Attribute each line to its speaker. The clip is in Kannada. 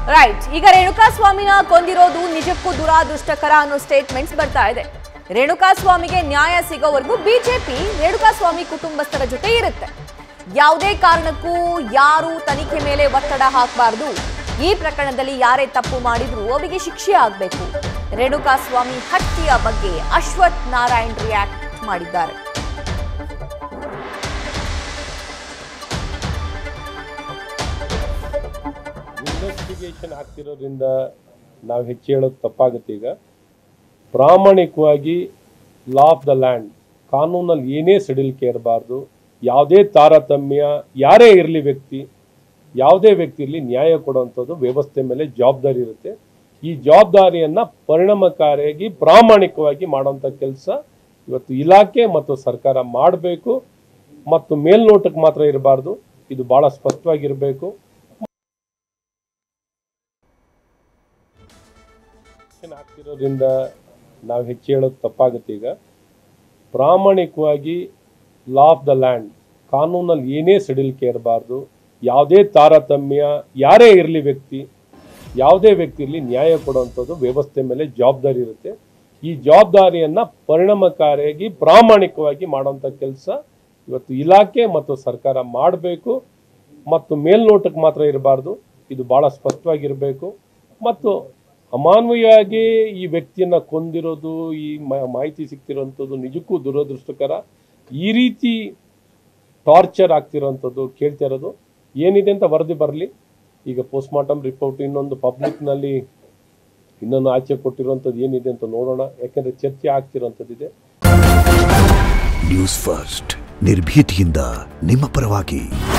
Speaker 1: ರೈಟ್ ಈಗ ರೇಣುಕಾ ಸ್ವಾಮಿನ ಕೊಂದಿರೋದು ನಿಜಕ್ಕೂ ದುರಾದೃಷ್ಟಕರ ಅನ್ನೋ ಸ್ಟೇಟ್ಮೆಂಟ್ಸ್ ಬರ್ತಾ ಇದೆ ರೇಣುಕಾ ಸ್ವಾಮಿಗೆ ನ್ಯಾಯ ಸಿಗೋವರೆಗೂ ಬಿಜೆಪಿ ರೇಣುಕಾ ಸ್ವಾಮಿ ಕುಟುಂಬಸ್ಥರ ಜೊತೆ ಇರುತ್ತೆ ಯಾವುದೇ ಕಾರಣಕ್ಕೂ ಯಾರು ತನಿಖೆ ಮೇಲೆ ಒತ್ತಡ ಹಾಕಬಾರ್ದು ಈ ಪ್ರಕರಣದಲ್ಲಿ ಯಾರೇ ತಪ್ಪು ಮಾಡಿದ್ರು ಅವರಿಗೆ ಶಿಕ್ಷೆ ಆಗಬೇಕು ರೇಣುಕಾ ಸ್ವಾಮಿ ಹತ್ಯೆಯ ಬಗ್ಗೆ ಅಶ್ವಥ್ ನಾರಾಯಣ್ ರಿಯಾಕ್ಟ್ ಮಾಡಿದ್ದಾರೆ
Speaker 2: ಇನ್ವೆಸ್ಟಿಗೇಷನ್ ಆಗ್ತಿರೋದ್ರಿಂದ ನಾವು ಹೆಚ್ಚು ಹೇಳೋದು ತಪ್ಪಾಗುತ್ತೆ ಈಗ ಪ್ರಾಮಾಣಿಕವಾಗಿ ಲಾ ಆಫ್ ದ ಲ್ಯಾಂಡ್ ಕಾನೂನಲ್ಲಿ ಏನೇ ಸಡಿಲಿಕೆ ಇರಬಾರ್ದು ಯಾವುದೇ ತಾರತಮ್ಯ ಯಾರೇ ಇರಲಿ ವ್ಯಕ್ತಿ ಯಾವುದೇ ವ್ಯಕ್ತಿ ಇರಲಿ ನ್ಯಾಯ ಕೊಡುವಂಥದ್ದು ವ್ಯವಸ್ಥೆ ಮೇಲೆ ಜವಾಬ್ದಾರಿ ಇರುತ್ತೆ ಈ ಜವಾಬ್ದಾರಿಯನ್ನು ಪರಿಣಾಮಕಾರಿಯಾಗಿ ಪ್ರಾಮಾಣಿಕವಾಗಿ ಮಾಡುವಂಥ ಕೆಲಸ ಇವತ್ತು ಇಲಾಖೆ ಮತ್ತು ಸರ್ಕಾರ ಮಾಡಬೇಕು ಮತ್ತು ಮೇಲ್ನೋಟಕ್ಕೆ ಮಾತ್ರ ಇರಬಾರ್ದು ಇದು ಭಾಳ ಸ್ಪಷ್ಟವಾಗಿರಬೇಕು ಆಗ್ತಿರೋದ್ರಿಂದ ನಾವು ಹೆಚ್ಚು ಹೇಳೋದು ತಪ್ಪಾಗುತ್ತೆ ಈಗ ಪ್ರಾಮಾಣಿಕವಾಗಿ ಲಾ ಆಫ್ ದ ಲ್ಯಾಂಡ್ ಕಾನೂನಲ್ಲಿ ಏನೇ ಸಡಿಲಿಕೆ ಇರಬಾರ್ದು ಯಾವುದೇ ತಾರತಮ್ಯ ಯಾರೇ ಇರಲಿ ವ್ಯಕ್ತಿ ಯಾವುದೇ ವ್ಯಕ್ತಿ ಇರಲಿ ನ್ಯಾಯ ಕೊಡುವಂಥದ್ದು ವ್ಯವಸ್ಥೆ ಮೇಲೆ ಜವಾಬ್ದಾರಿ ಇರುತ್ತೆ ಈ ಜವಾಬ್ದಾರಿಯನ್ನು ಪರಿಣಾಮಕಾರಿಯಾಗಿ ಪ್ರಾಮಾಣಿಕವಾಗಿ ಮಾಡುವಂಥ ಕೆಲಸ ಇವತ್ತು ಇಲಾಖೆ ಮತ್ತು ಸರ್ಕಾರ ಮಾಡಬೇಕು ಮತ್ತು ಮೇಲ್ನೋಟಕ್ಕೆ ಮಾತ್ರ ಇರಬಾರ್ದು ಇದು ಭಾಳ ಸ್ಪಷ್ಟವಾಗಿರಬೇಕು ಮತ್ತು ಅಮಾನವೀಯವಾಗಿ ಈ ವ್ಯಕ್ತಿಯನ್ನ ಕೊಂದಿರೋದು ಈ ಮ- ಮಾಹಿತಿ ಸಿಗ್ತಿರೋಂಥದ್ದು ನಿಜಕ್ಕೂ ದುರದೃಷ್ಟಕರ ಈ ರೀತಿ ಟಾರ್ಚರ್ ಆಗ್ತಿರೋಂಥದ್ದು ಕೇಳ್ತಾ ಇರೋದು ಏನಿದೆ ಅಂತ ವರದಿ ಬರಲಿ ಈಗ ಪೋಸ್ಟ್ಮಾರ್ಟಮ್ ರಿಪೋರ್ಟ್ ಇನ್ನೊಂದು ಪಬ್ಲಿಕ್ನಲ್ಲಿ ಇನ್ನೊಂದು ಆಚೆ ಕೊಟ್ಟಿರುವಂಥದ್ದು ಏನಿದೆ ಅಂತ ನೋಡೋಣ ಯಾಕೆಂದರೆ ಚರ್ಚೆ ಆಗ್ತಿರೋಂಥದ್ದಿದೆ
Speaker 3: ನ್ಯೂಸ್ ಫಸ್ಟ್ ನಿರ್ಭೀತಿಯಿಂದ ನಿಮ್ಮ ಪರವಾಗಿ